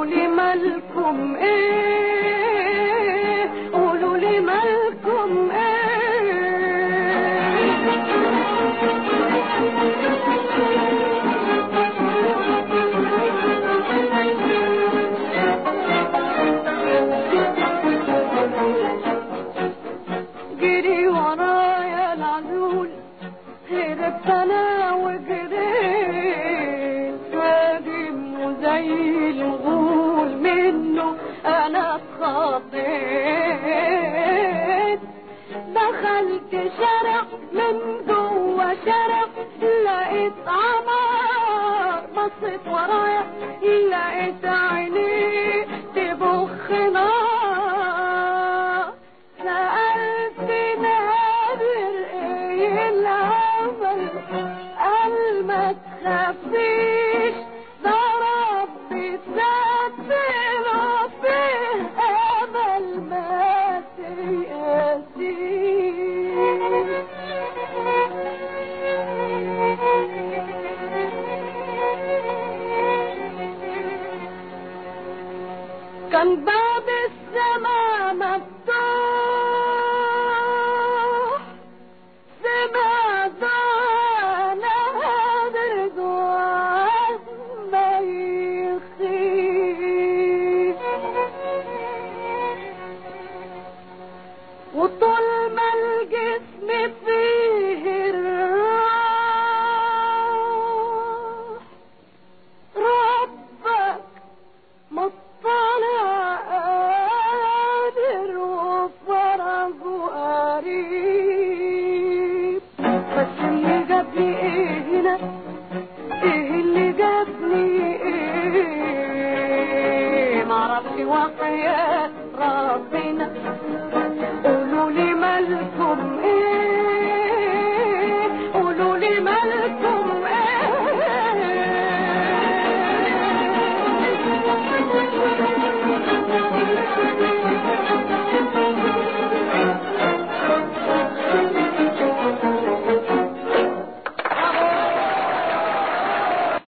قولوا لي مالكم ايه قولوا لي مالكم ايه جري ورايا العزول هربت انا وجريت هاجم وزي الغول منه انا اتخضيت دخلت شارع من جوه شارع لقيت عمار بصيت ورايا لقيت عينيه تبخ نار سألت نادر ايه العمل قال ما تخافيش ده ربي ستر فيه امل ما تيأسيش كان باب السماء مفتوح